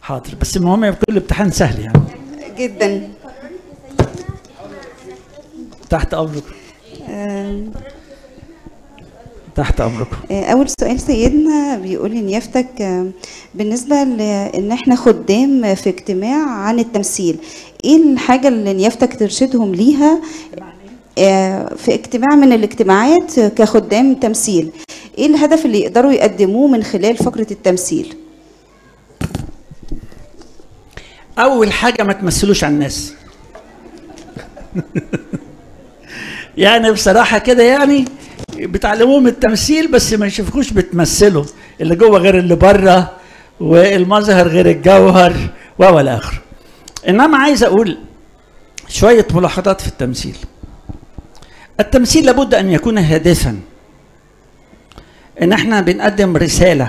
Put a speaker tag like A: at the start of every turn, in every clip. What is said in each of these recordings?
A: حاضر بس المهم يبقى كل امتحان سهل يعني
B: جدا
A: تحت امركم
B: آم،
A: تحت امركم
B: آه، أول سؤال سيدنا بيقول إن يفتك آه، بالنسبة لإن إحنا خدام في اجتماع عن التمثيل إيه الحاجة اللي نيافتك ترشدهم ليها آه، في اجتماع من الاجتماعات كخدام تمثيل إيه الهدف اللي يقدروا يقدموه من خلال فقرة التمثيل
A: اول حاجه ما تمثلوش على الناس يعني بصراحه كده يعني بتعلموهم التمثيل بس ما يشوفكوش بتمثلوا اللي جوه غير اللي بره والمظهر غير الجوهر والى اخره انما عايز اقول شويه ملاحظات في التمثيل التمثيل لابد ان يكون هادفا ان احنا بنقدم رساله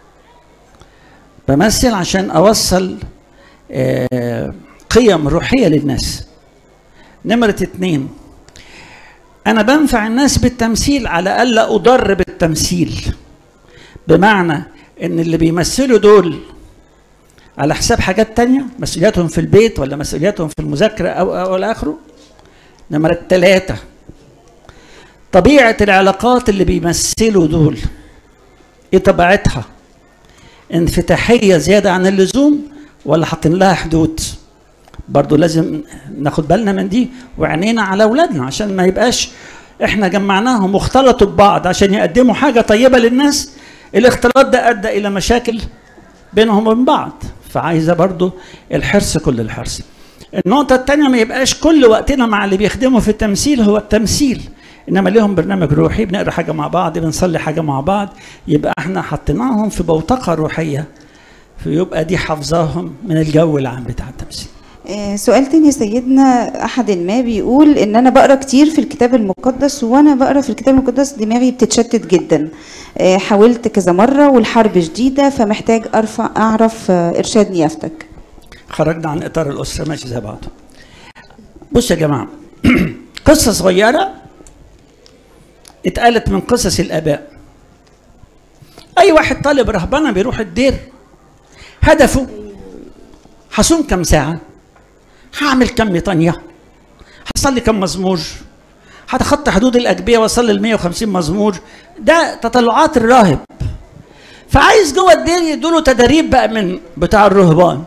A: بمثل عشان اوصل آه، قيم روحيه للناس نمره اتنين انا بنفع الناس بالتمثيل على الا اضر بالتمثيل بمعنى ان اللي بيمثلوا دول على حساب حاجات تانية مسؤولياتهم في البيت ولا مسؤولياتهم في المذاكرة أو أو إلى آخره نمرة ثلاثة طبيعة العلاقات اللي بيمثلوا دول إيه طبيعتها؟ انفتاحية زيادة عن اللزوم ولا حاطين لها حدود؟ برضو لازم ناخد بالنا من دي وعينينا على أولادنا عشان ما يبقاش إحنا جمعناهم واختلطوا ببعض عشان يقدموا حاجة طيبة للناس الاختلاط ده أدى إلى مشاكل بينهم وبين بعض فعايزه برضو الحرص كل الحرص النقطة الثانية ما يبقاش كل وقتنا مع اللي بيخدموا في التمثيل هو التمثيل انما ليهم برنامج روحي بنقرا حاجة مع بعض بنصلي حاجة مع بعض يبقى احنا حطيناهم في بوتقة روحية فيبقى دي حافظاهم من الجو العام بتاع التمثيل
B: آه، سؤال تاني يا سيدنا احد ما بيقول ان انا بقرا كتير في الكتاب المقدس وانا بقرا في الكتاب المقدس دماغي بتتشتت جدا آه، حاولت كذا مره والحرب شديده فمحتاج ارفع اعرف آه، ارشاد نيافتك
A: خرجنا عن اطار الاسره ماشي زي بعض بصوا يا جماعه قصه صغيره اتقالت من قصص الاباء اي واحد طالب رهبنه بيروح الدير هدفه هصوم كم ساعه هعمل كم ميطانيه هصلي كم مزمور هتخطى حدود الاجبيه واصلي ل 150 مزمور ده تطلعات الراهب فعايز جوه الدير يدوله تدريب بقى من بتاع الرهبان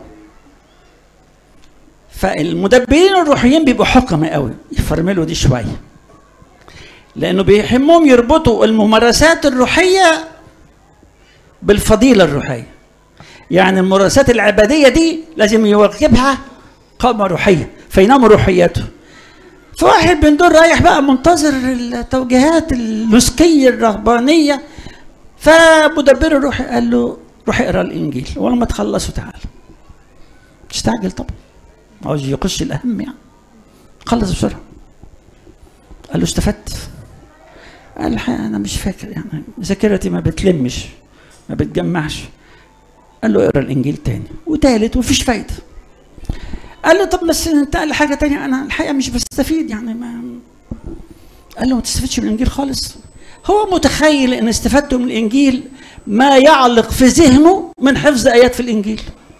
A: فالمدبرين الروحيين بيبقوا حكمة قوي يفرملوا دي شوية لأنه بيهمهم يربطوا الممارسات الروحية بالفضيلة الروحية يعني الممارسات العبادية دي لازم يواكبها قامة روحية فيناموا روحياته فواحد من دول رايح بقى منتظر التوجيهات اللوسكية الرهبانية فمدبر الروحي قال له روح اقرا الانجيل ولما تخلصوا تعال استعجل طبعا عاوز يخش الاهم يعني خلص بسرعه قال له استفدت قال الحقيقه انا مش فاكر يعني ذاكرتي ما بتلمش ما بتجمعش قال له اقرا الانجيل تاني وتالت ومفيش فايده قال له طب بس انتقل لحاجه تانية انا الحقيقه مش بستفيد يعني ما قال له ما تستفدش من الانجيل خالص هو متخيل ان استفادته من الانجيل ما يعلق في ذهنه من حفظ ايات في الانجيل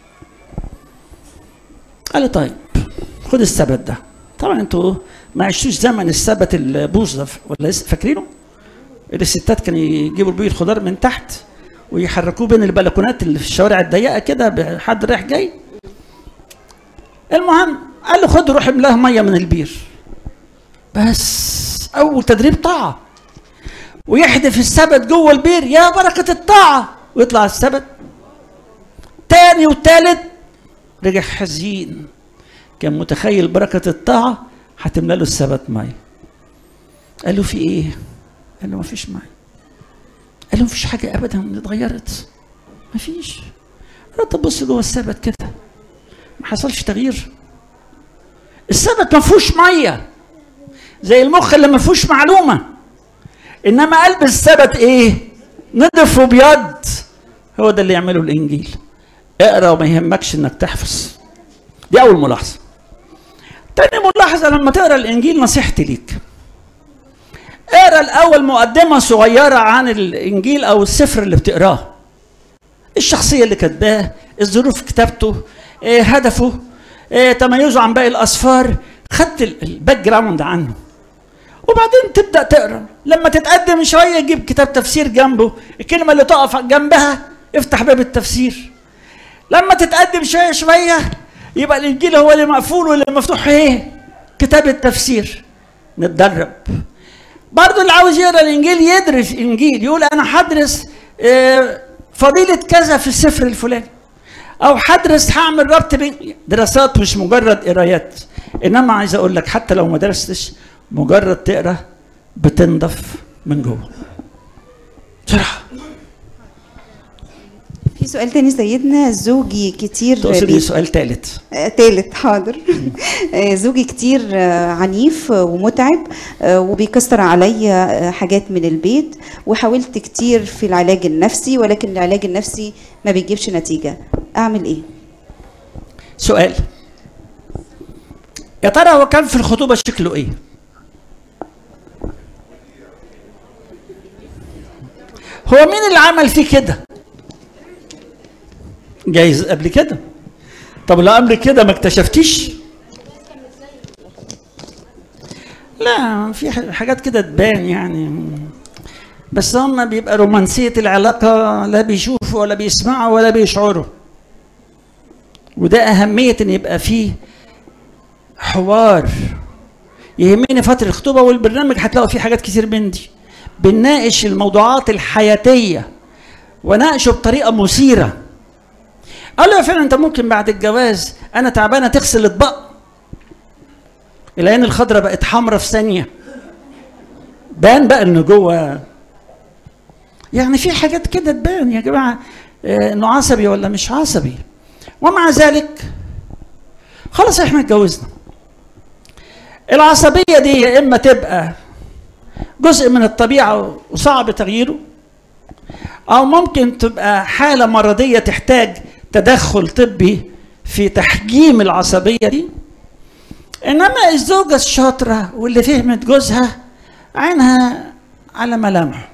A: قال له طيب خد السبت ده طبعا انتوا ما عشتوش زمن السبت البوص ده ولا لسه فاكرينه اللي الستات كانوا يجيبوا بيه الخضار من تحت ويحركوه بين البلكونات اللي في الشوارع الضيقه كده بحد رايح جاي المهم قال له خد روح املاه ميه من البير بس اول تدريب طاعه ويحدف السبت جوه البير يا بركه الطاعه ويطلع السبت تاني وتالت رجع حزين كان متخيل بركة الطاعة هتملى له السبت مية قال له في ايه؟ قال له ما فيش مية قال له مفيش حاجة أبدا اتغيرت ما فيش قال طب بص جوه السبت كده ما حصلش تغيير السبت ما فيهوش مية زي المخ اللي ما فيهوش معلومة إنما قلب السبت إيه؟ نضف وبيض هو ده اللي يعمله الإنجيل اقرا وما يهمكش انك تحفظ دي اول ملاحظه تاني ملاحظه لما تقرا الانجيل نصيحتي ليك اقرا الاول مقدمه صغيره عن الانجيل او السفر اللي بتقراه الشخصيه اللي كاتباه الظروف كتابته إيه هدفه إيه تميزه عن باقي الاصفار خدت ال- الباك جراوند عنه وبعدين تبدا تقرا لما تتقدم شويه جيب كتاب تفسير جنبه الكلمه اللي تقف جنبها افتح باب التفسير لما تتقدم شويه شويه يبقى الانجيل هو اللي مقفول واللي مفتوح ايه كتاب التفسير نتدرب برضه اللي عاوز يقرا الانجيل يدرس انجيل يقول انا هدرس آه، فضيله كذا في السفر الفلاني او هدرس هعمل ربط بين دراسات مش مجرد قرايات انما عايز اقول لك حتى لو ما درستش مجرد تقرا بتنضف من جوه بصراحه
B: في سؤال تاني سيدنا زوجي كتير
A: تقصدي
B: بي-
A: سؤال ثالث
B: آه، تالت حاضر آه، زوجي كتير آه، عنيف ومتعب آه، وبيكسر عليا آه، حاجات من البيت وحاولت كتير في العلاج النفسي ولكن العلاج النفسي ما بيجيبش نتيجة أعمل إيه؟
A: سؤال يا ترى هو كان في الخطوبه شكله ايه هو مين اللي عمل فيه كده جايز قبل كده طب لو قبل كده ما اكتشفتيش لا في ح- حاجات كده تبان يعني بس هم بيبقى رومانسية العلاقة لا بيشوفوا ولا بيسمعوا ولا بيشعروا وده أهمية إن يبقى فيه حوار يهمني فترة الخطوبة والبرنامج هتلاقوا فيه حاجات كتير من دي بنناقش الموضوعات الحياتية وناقشه بطريقة مثيرة قال له يا فعلا انت ممكن بعد الجواز انا تعبانه تغسل اطباق العين الخضراء بقت حمراء في ثانيه بان بقى انه جوه يعني في حاجات كده تبان يا جماعه آه، انه عصبي ولا مش عصبي ومع ذلك خلاص احنا اتجوزنا العصبيه دي يا اما تبقى جزء من الطبيعه وصعب تغييره او ممكن تبقى حاله مرضيه تحتاج تدخل طبي في تحجيم العصبيه دي انما الزوجه الشاطره واللي فهمت جوزها عينها على ملامحه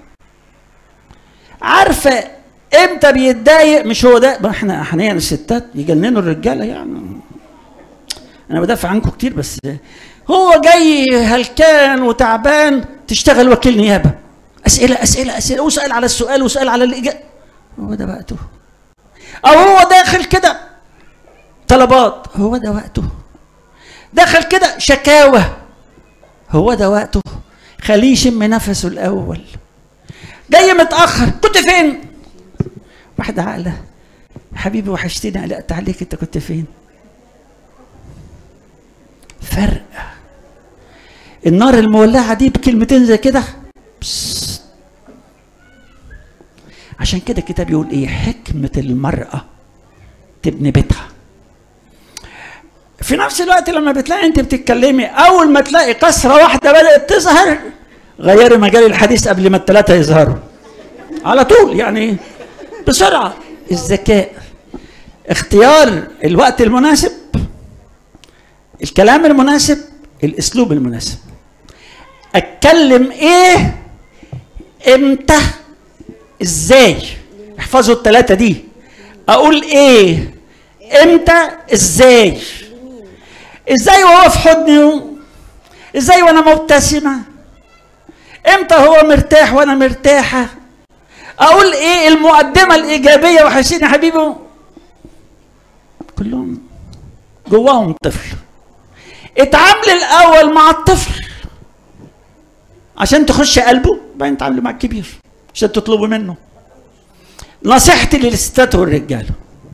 A: عارفه امتى بيتضايق مش هو ده ما احنا احيانا الستات يجننوا الرجاله يعني انا بدافع عنكم كتير بس هو جاي هلكان وتعبان تشتغل وكيل نيابه اسئله اسئله اسئله وسال على السؤال وسال على الاجابه هو ده وقته او هو داخل كده طلبات هو ده وقته دخل كده شكاوى هو ده وقته خليه يشم نفسه الاول جاي متاخر كنت فين واحده عاقله حبيبي وحشتني قلقت عليك انت كنت فين فرق النار المولعه دي بكلمتين زي كده بس. عشان كده الكتاب يقول ايه حكمه المراه تبني بيتها في نفس الوقت لما بتلاقي انت بتتكلمي اول ما تلاقي كسره واحده بدات تظهر غيري مجال الحديث قبل ما الثلاثه يظهروا على طول يعني بسرعه الذكاء اختيار الوقت المناسب الكلام المناسب الاسلوب المناسب اتكلم ايه امتى ازاي احفظوا الثلاثه دي اقول ايه امتى ازاي ازاي وهو في حضني ازاي وانا مبتسمه امتى هو مرتاح وانا مرتاحه اقول ايه المقدمه الايجابيه وحشين يا حبيبي كلهم جواهم طفل اتعامل الاول مع الطفل عشان تخش قلبه بعدين تعامل مع الكبير عشان تطلبوا منه نصيحتي للستات والرجاله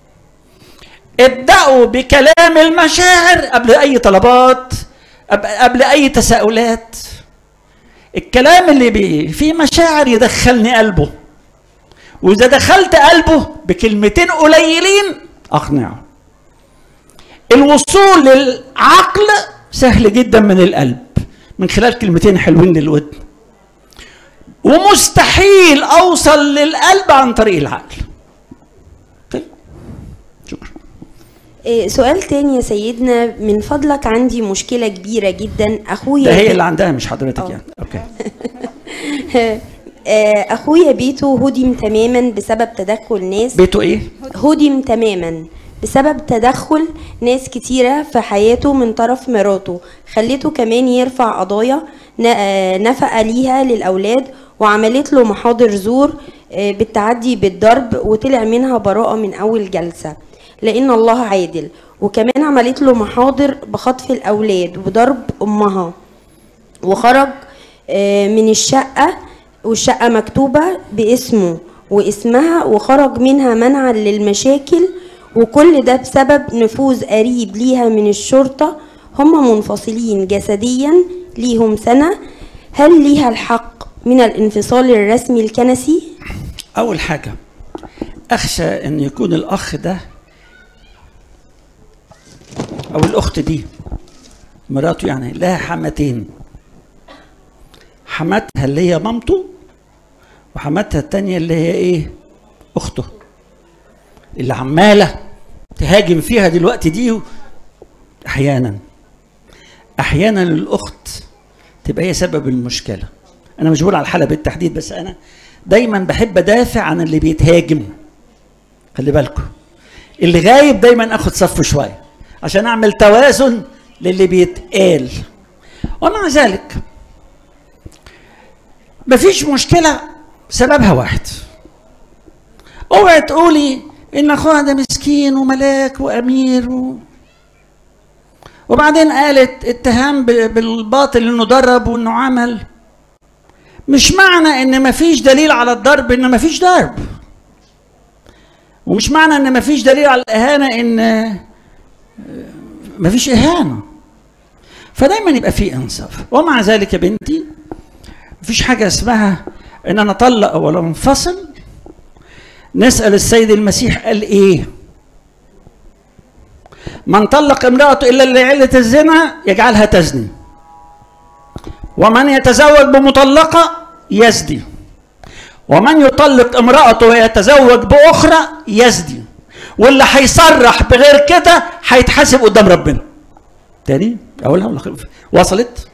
A: ابدأوا بكلام المشاعر قبل أي طلبات قبل أي تساؤلات الكلام اللي بي فيه مشاعر يدخلني قلبه وإذا دخلت قلبه بكلمتين قليلين أقنعه الوصول للعقل سهل جدا من القلب من خلال كلمتين حلوين للودن ومستحيل أوصل للقلب عن طريق العقل طيب شكرا
C: إيه، سؤال تاني يا سيدنا من فضلك عندي مشكلة كبيرة جدا أخويا
A: ده هي اللي عندها مش حضرتك
C: آه.
A: يعني اوكي
C: آه، اخويا بيته هدم تماما بسبب تدخل ناس
A: بيته ايه
C: هدم تماما بسبب تدخل ناس كتيرة في حياته من طرف مراته خلته كمان يرفع قضايا ن- آه، نفقة ليها للأولاد وعملت له محاضر زور آه، بالتعدي بالضرب وطلع منها براءة من أول جلسة لأن الله عادل وكمان عملت له محاضر بخطف الأولاد وضرب أمها وخرج آه، من الشقة والشقة مكتوبة باسمه واسمها وخرج منها منعا للمشاكل وكل ده بسبب نفوذ قريب ليها من الشرطة هم منفصلين جسديا ليهم سنة هل ليها الحق من الانفصال الرسمي الكنسي؟
A: اول حاجه اخشى ان يكون الاخ ده او الاخت دي مراته يعني لها حماتين حماتها اللي هي مامته وحماتها التانية اللي هي ايه اخته اللي عمالة تهاجم فيها دلوقتي دي احيانا احيانا الاخت تبقى هي سبب المشكله انا مش بقول على الحاله بالتحديد بس انا دايما بحب ادافع عن اللي بيتهاجم خلي بالكم اللي غايب دايما اخد صفه شويه عشان اعمل توازن للي بيتقال ومع ذلك مفيش مشكله سببها واحد اوعي تقولي ان اخوها ده مسكين وملاك وامير و... وبعدين قالت اتهام ب- بالباطل انه ضرب وانه عمل مش معنى ان مفيش دليل على الضرب ان مفيش ضرب ومش معنى ان مفيش دليل على الاهانه ان آه، مفيش اهانه فدايما يبقى في انصاف ومع ذلك يا بنتي مفيش حاجه اسمها ان انا اطلق ولا انفصل نسال السيد المسيح قال ايه من طلق امرأته إلا لعلة الزنا يجعلها تزني ومن يتزوج بمطلقة يزدي ومن يطلق امرأته ويتزوج بأخرى يزدي واللي هيصرح بغير كده هيتحاسب قدام ربنا تاني أقولها ولا خلف وصلت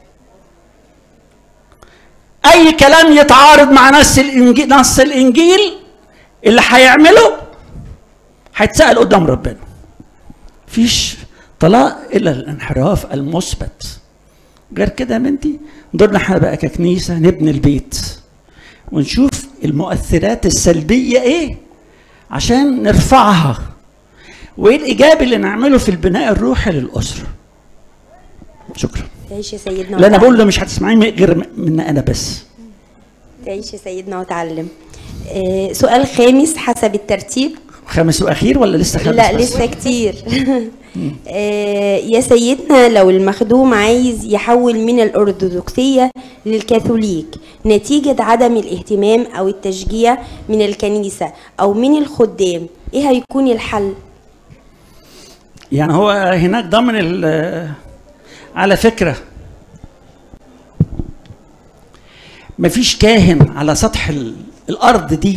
A: أي كلام يتعارض مع نص الإنجيل نص الإنجيل اللي هيعمله هيتسأل قدام ربنا فيش طلاق الا الانحراف المثبت غير كده يا بنتي دورنا احنا بقى ككنيسه نبني البيت ونشوف المؤثرات السلبيه ايه عشان نرفعها وايه الايجابي اللي نعمله في البناء الروحي للاسره شكرا
C: تعيش يا سيدنا
A: لا انا بقول
C: وتعلم.
A: له مش هتسمعيني غير من انا بس
C: تعيش يا سيدنا وتعلم آه، سؤال خامس حسب الترتيب
A: خامس واخير ولا لسه خامس
C: لا
A: بس؟
C: لسه كتير آه، يا سيدنا لو المخدوم عايز يحول من الأرثوذكسية للكاثوليك نتيجة عدم الاهتمام أو التشجيع من الكنيسة أو من الخدام إيه هيكون الحل؟
A: يعني هو هناك ضمن ال- على فكرة مفيش كاهن على سطح ال- الأرض دي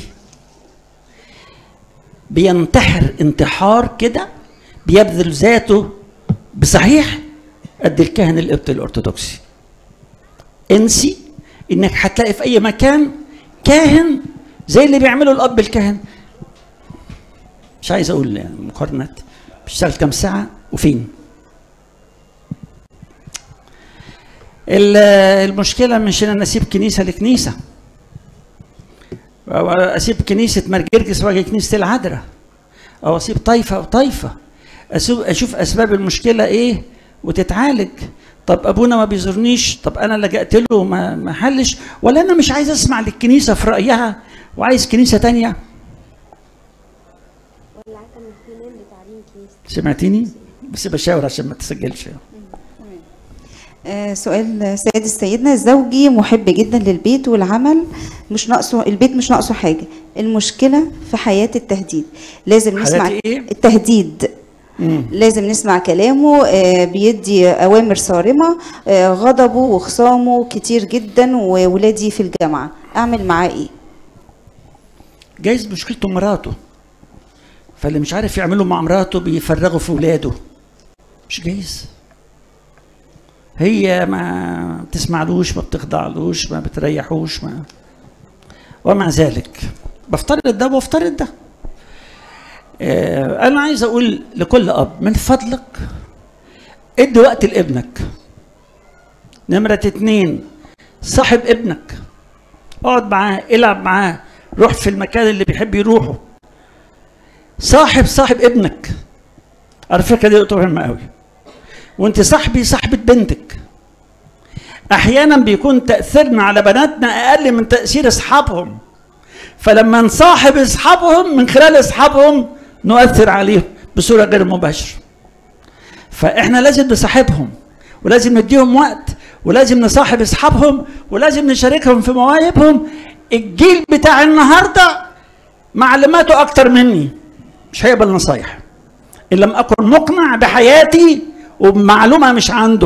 A: بينتحر انتحار كده بيبذل ذاته بصحيح قد الكاهن القبطي الأرثوذكسي انسي انك هتلاقي في اي مكان كاهن زي اللي بيعمله الاب الكاهن مش عايز اقول يعني مقارنات بيشتغل كام ساعه وفين ال- المشكله مش ان انا اسيب كنيسه لكنيسه او اسيب كنيسه مرجرجس واجي كنيسه العذراء او اسيب طائفه وطائفه أسوب اشوف اسباب المشكله ايه وتتعالج طب ابونا ما بيزورنيش طب انا لجأت له ما ما حلش ولا انا مش عايز اسمع للكنيسه في رايها وعايز كنيسه تانية سمعتيني بس بشاور عشان ما تسجلش
B: آه، سؤال سادس سيدنا زوجي محب جدا للبيت والعمل مش ناقصه البيت مش ناقصه حاجه المشكله في حياه التهديد لازم نسمع
A: حياة إيه؟
B: التهديد
A: مم.
B: لازم نسمع كلامه آه، بيدي اوامر صارمه آه، غضبه وخصامه كتير جدا وولادي في الجامعه اعمل معاه ايه
A: جايز مشكلته مراته فاللي مش عارف يعمله مع مراته بيفرغوا في ولاده مش جايز هي ما بتسمعلوش ما بتخضعلوش ما بتريحوش ما ومع ذلك بفترض ده وبفترض ده آه، انا عايز اقول لكل اب من فضلك ادي وقت لابنك نمرة اتنين صاحب ابنك اقعد معاه العب معاه روح في المكان اللي بيحب يروحه صاحب صاحب ابنك على فكره دي نقطه مهمه قوي وانت صاحبي صاحبه بنتك احيانا بيكون تاثيرنا على بناتنا اقل من تاثير اصحابهم فلما نصاحب اصحابهم من خلال اصحابهم نؤثر عليهم بصوره غير مباشره فاحنا لازم نصاحبهم ولازم نديهم وقت ولازم نصاحب اصحابهم ولازم نشاركهم في مواهبهم الجيل بتاع النهارده معلوماته اكتر مني مش هيقبل نصايح ان لم اكن مقنع بحياتي وبمعلومه مش عنده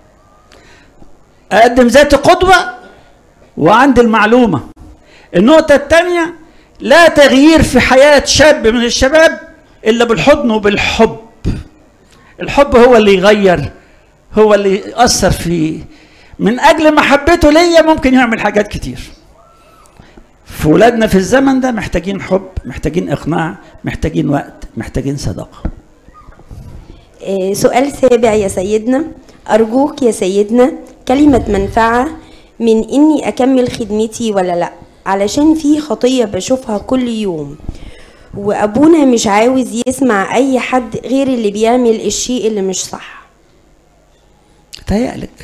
A: اقدم ذاتي قدوه وعندي المعلومه النقطه الثانيه لا تغيير في حياه شاب من الشباب الا بالحضن وبالحب الحب هو اللي يغير هو اللي يأثر فيه من أجل محبته ليا ممكن يعمل حاجات كتير في ولادنا في الزمن ده محتاجين حب محتاجين إقناع محتاجين وقت محتاجين صداقة
C: آه، سؤال سابع يا سيدنا أرجوك يا سيدنا كلمة منفعة من إني أكمل خدمتي ولا لأ علشان في خطية بشوفها كل يوم وأبونا مش عاوز يسمع أي حد غير اللي بيعمل الشيء اللي مش صح
A: تهيألك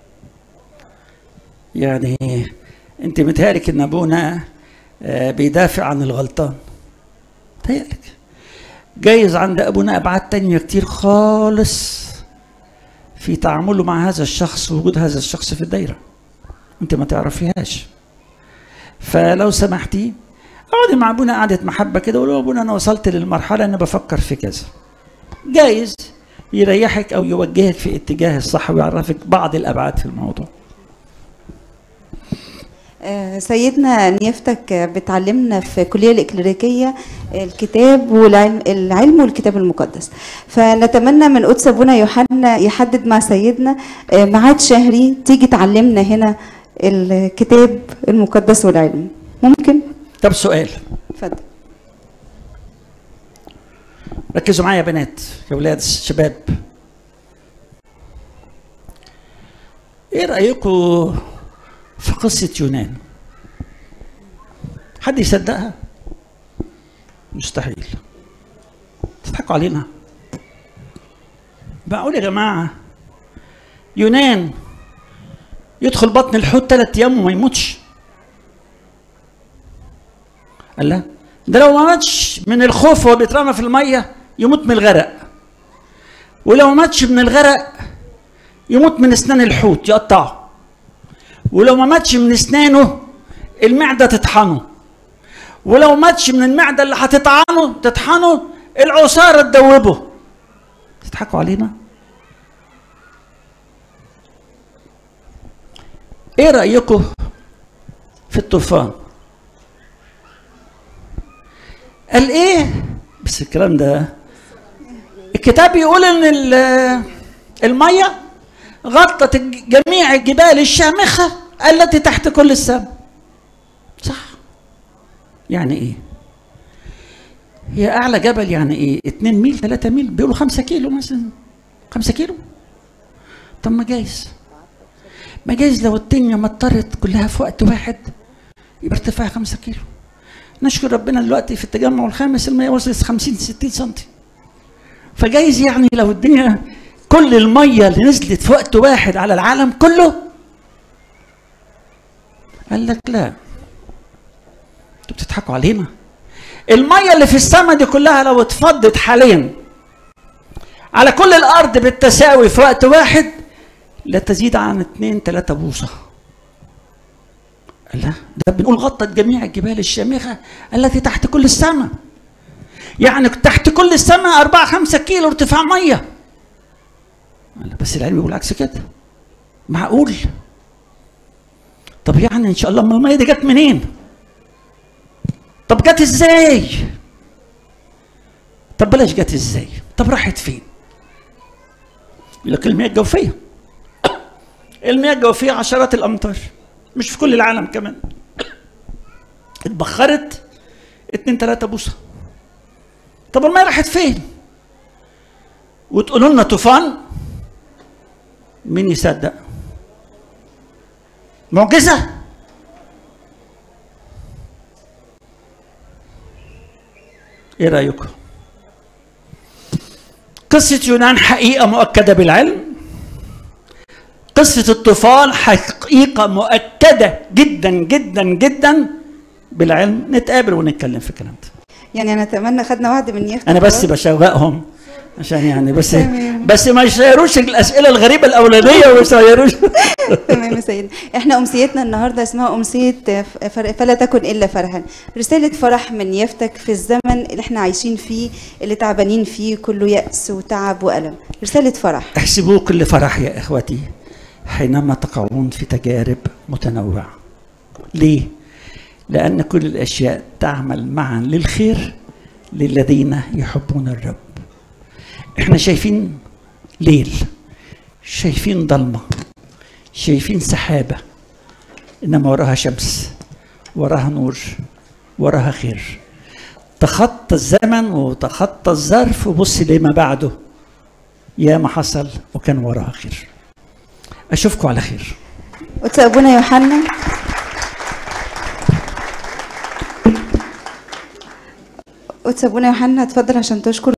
A: يعني انت متهيألك ان ابونا آه، بيدافع عن الغلطان تهيألك جايز عند ابونا ابعاد تانية كتير خالص في تعامله مع هذا الشخص ووجود هذا الشخص في الدايرة انت ما تعرفيهاش فلو سمحتي اقعدي مع ابونا قعدة محبة كده وقولوا ابونا انا وصلت للمرحلة اني بفكر في كذا جايز يريحك او يوجهك في اتجاه الصح ويعرفك بعض الابعاد في الموضوع
B: آه، سيدنا نيافتك بتعلمنا في الكلية الإكليريكية الكتاب والعلم العلم والكتاب المقدس فنتمنى من قدس أبونا يوحنا يحدد مع سيدنا آه، ميعاد شهري تيجي تعلمنا هنا الكتاب المقدس والعلم ممكن؟
A: طب سؤال
B: اتفضل
A: ركزوا معايا يا بنات يا ولاد الشباب ايه رايكم في قصه يونان حد يصدقها مستحيل تضحكوا علينا معقول يا جماعه يونان يدخل بطن الحوت ثلاث ايام وما يموتش قال لا ده لو ما ماتش من الخوف وهو بيترمى في الميه يموت من الغرق ولو ما ماتش من الغرق يموت من اسنان الحوت يقطعه ولو ما ماتش من اسنانه المعده تطحنه ولو ماتش من المعده اللي هتطعنه تطحنه العصاره تدوبه تضحكوا علينا ايه رايكم في الطوفان قال ايه بس الكلام ده الكتاب يقول ان ال- الميه غطت الج- جميع الجبال الشامخه التي تحت كل السماء صح يعني ايه هي اعلى جبل يعني ايه 2 ميل 3 ميل بيقولوا 5 كيلو مثلا 5 كيلو طب ما جايز ما جايز لو الدنيا مطرت كلها في وقت واحد يبقى ارتفاع 5 كيلو نشكر ربنا دلوقتي في التجمع الخامس المية وصلت 50 60 سم فجايز يعني لو الدنيا كل المية اللي نزلت في وقت واحد على العالم كله قال لك لا انتوا بتضحكوا علينا المية اللي في السماء دي كلها لو اتفضت حاليا على كل الارض بالتساوي في وقت واحد لا تزيد عن 2 3 بوصه قال لا ده بنقول غطت جميع الجبال الشامخه التي تحت كل السماء يعني تحت كل السماء 4 5 كيلو ارتفاع ميه قال لا بس العلم بيقول عكس كده معقول طب يعني ان شاء الله ما الميه دي جت منين طب جت ازاي طب بلاش جت ازاي طب راحت فين يقول لك المياه الجوفيه المياه الجوفيه عشرات الامتار مش في كل العالم كمان اتبخرت اتنين تلاتة بوصة طب المية راحت فين؟ وتقولوا لنا طوفان مين يصدق؟ معجزة ايه رأيكم؟ قصة يونان حقيقة مؤكدة بالعلم قصة الطوفان حقيقة مؤكدة جدا جدا جدا بالعلم نتقابل ونتكلم في الكلام ده
B: يعني انا اتمنى خدنا وعد من يفتح
A: انا بس
B: خلاص.
A: بشوقهم عشان يعني بس
B: تمام.
A: بس ما يشيروش الاسئله الغريبه الاولانيه وما يشيروش
B: تمام يا سيدنا احنا امسيتنا النهارده اسمها امسيه فر- فلا تكن الا فرحا رساله فرح من يفتك في الزمن اللي احنا عايشين فيه اللي تعبانين فيه كله يأس وتعب وألم رساله فرح
A: احسبوه كل فرح يا اخوتي حينما تقعون في تجارب متنوعه ليه لان كل الاشياء تعمل معا للخير للذين يحبون الرب احنا شايفين ليل شايفين ضلمه شايفين سحابه انما وراها شمس وراها نور وراها خير تخطى الزمن وتخطى الظرف وبص لما بعده يا ما حصل وكان وراها خير اشوفكم على خير
B: قدس ابونا يوحنا قدس ابونا يوحنا اتفضل عشان تشكر